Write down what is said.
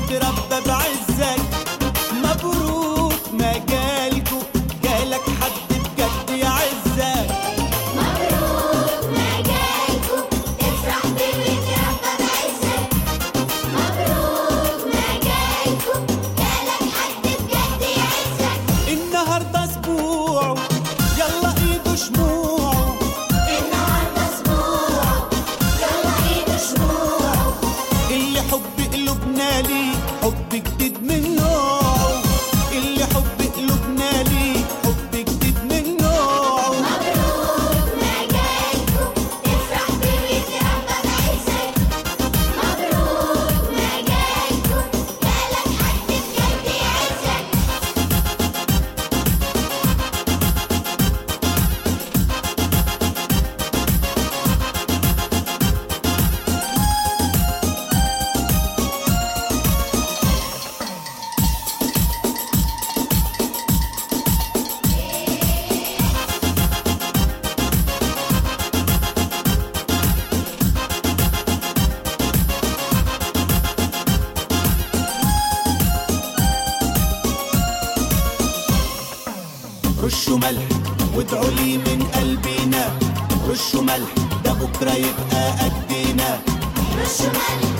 وتربى بعزك مبروك مجالكوا جالك حد بجد يعزك مبروك مجالكوا تفرح بيه وتربى بعزك مبروك مجالكوا جالك حد بجد يعزك النهارده اسبوع يلا ايده شموع النهارده اسبوع يلا عيد شموع اللي حب قلوبنا ليه حب جديد من نوعه اللي حب قلوبنا ليه حب جديد من نوعه مبروك مجالكوا تفرح بيه وتربى بعزك مبروك مجالكوا جالك حد بجد يعزك رشوا ملح وادعوا لي من قلبنا رشوا ملح ده بكره يبقى قدنا رش ملح